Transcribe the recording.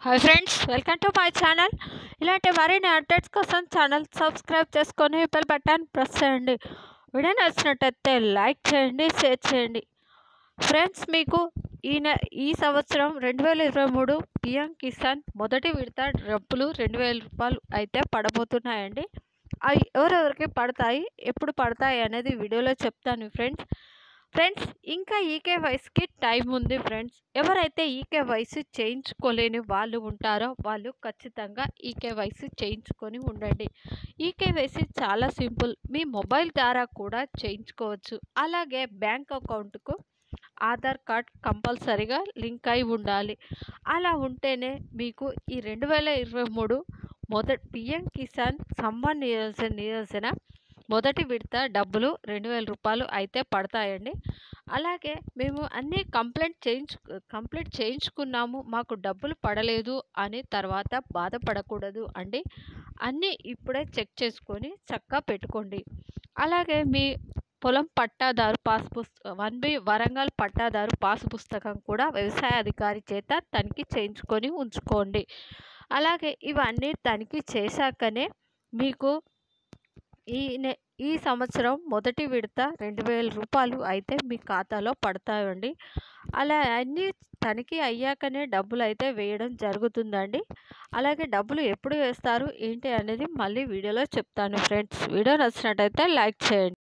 hi friends welcome to my channel ఇలాంటి మరిన్ని updates కోసం ఛానల్ సబ్స్క్రైబ్ చేసుకొని బెల్ బటన్ ప్రెస్ చేయండి వీడియో నచ్చినట్టయితే లైక్ చేయండి షేర్ చేయండి ఫ్రెండ్స్ మీకు ఈ నె ఈ సంవత్సరం రెండు వేల ఇరవై మూడు పిఎం కిసాన్ మొదటి విడత డబ్బులు రెండు వేల రూపాయలు అయితే పడబోతున్నాయండి అవి ఎవరెవరికి పడతాయి ఎప్పుడు పడతాయి అనేది వీడియోలో చెప్తాను ఫ్రెండ్స్ ఫ్రెండ్స్ ఇంకా ఈకే వయసుకి టైం ఉంది ఫ్రెండ్స్ ఎవరైతే ఈకే వయసు చేయించుకోలేని వాళ్ళు ఉంటారో వాళ్ళు ఖచ్చితంగా ఈకే వయసు చేయించుకొని ఉండండి ఈకే వయసు చాలా సింపుల్ మీ మొబైల్ ద్వారా కూడా చేయించుకోవచ్చు అలాగే బ్యాంక్ అకౌంట్కు ఆధార్ కార్డ్ కంపల్సరీగా లింక్ అయి ఉండాలి అలా ఉంటేనే మీకు ఈ రెండు వేల ఇరవై మూడు మొదటి పిఎం కిసాన్ సమ్మాన్ నియోజన నియోజన మొదటి విడత డబ్బులు రెండు వేల రూపాయలు అయితే పడతాయండి అలాగే మేము అన్నీ కంప్లైంట్ చేయించు కంప్లీట్ చేయించుకున్నాము మాకు డబ్బులు పడలేదు అని తర్వాత బాధపడకూడదు అండి అన్నీ ఇప్పుడే చెక్ చేసుకొని చక్కగా పెట్టుకోండి అలాగే మీ పొలం పట్టాదారు పాస్ పుస్త వన్ బి వరంగల్ పట్టాదారు పాస్ పుస్తకం కూడా వ్యవసాయ అధికారి చేత తనిఖీ చేయించుకొని ఉంచుకోండి అలాగే ఇవన్నీ తనిఖీ చేశాకనే మీకు ఈ నె ఈ సంవత్సరం మొదటి విడత రెండు వేల రూపాయలు అయితే మీ ఖాతాలో పడతాయండి అలా అన్నీ తనిఖీ అయ్యాకనే డబ్బులు అయితే వేయడం జరుగుతుందండి అలాగే డబ్బులు ఎప్పుడు వేస్తారు ఏంటి అనేది మళ్ళీ వీడియోలో చెప్తాను ఫ్రెండ్స్ వీడియో నచ్చినట్టయితే లైక్ చేయండి